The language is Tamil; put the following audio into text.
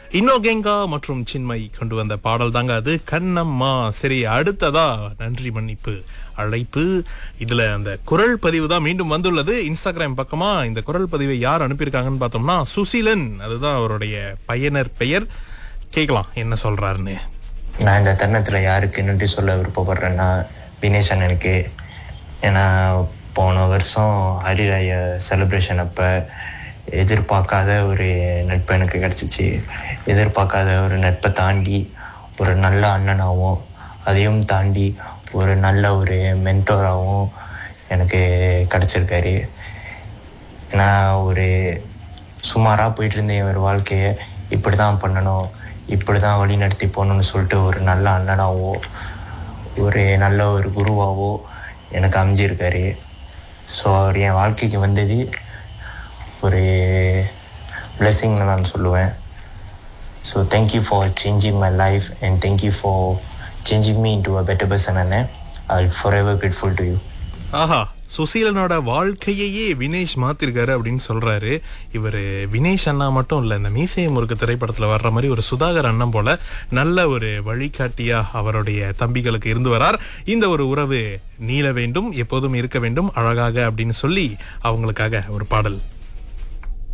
இன்னோகெங்கா மற்றும் சின்மை கொண்டு வந்த பாடல் தாங்க அது கண்ணம்மா சரி அடுத்ததா நன்றி மன்னிப்பு அழைப்பு இதுல அந்த குரல் பதிவு தான் மீண்டும் வந்துள்ளது இன்ஸ்டாகிராம் பக்கமா இந்த குரல் பதிவை யார் அனுப்பியிருக்காங்கன்னு பார்த்தோம்னா சுசீலன் அதுதான் அவருடைய பயனர் பெயர் கேட்கலாம் என்ன சொல்றாருன்னு நான் இந்த தருணத்தில் யாருக்கு நன்றி சொல்ல விருப்பப்படுறேன்னா வினேஷ் அண்ணனுக்கு ஏன்னா போன வருஷம் ஹரிராய செலிப்ரேஷன் அப்போ எதிர்பார்க்காத ஒரு நட்பு எனக்கு கிடச்சிச்சு எதிர்பார்க்காத ஒரு நட்பை தாண்டி ஒரு நல்ல அண்ணனாகவும் அதையும் தாண்டி ஒரு நல்ல ஒரு மென்டோராகவும் எனக்கு கிடச்சிருக்காரு ஏன்னா ஒரு சுமாராக போயிட்டு இருந்த ஒரு வாழ்க்கையை இப்படி தான் பண்ணணும் இப்படி தான் வழி நடத்தி போகணும்னு சொல்லிட்டு ஒரு நல்ல அண்ணனாவோ ஒரு நல்ல ஒரு குருவாவோ எனக்கு அமைஞ்சிருக்காரு ஸோ அவர் என் வாழ்க்கைக்கு வந்தது ஒரு பிளெஸ்ஸிங்னு நான் சொல்லுவேன் so thank you for changing my life and thank you for changing me into a better person அண்ணே I forever grateful to you ஆஹா சுசீலனோட வாழ்க்கையையே வினேஷ் மாத்திருக்காரு அப்படின்னு சொல்றாரு இவர் வினேஷ் அண்ணா மட்டும் இல்ல இந்த மீசைய முறுக்கு திரைப்படத்துல வர்ற மாதிரி ஒரு சுதாகர் அண்ணன் போல நல்ல ஒரு வழிகாட்டியா அவருடைய தம்பிகளுக்கு இருந்து வரார் இந்த ஒரு உறவு நீள வேண்டும் எப்போதும் இருக்க வேண்டும் அழகாக அப்படின்னு சொல்லி அவங்களுக்காக ஒரு பாடல்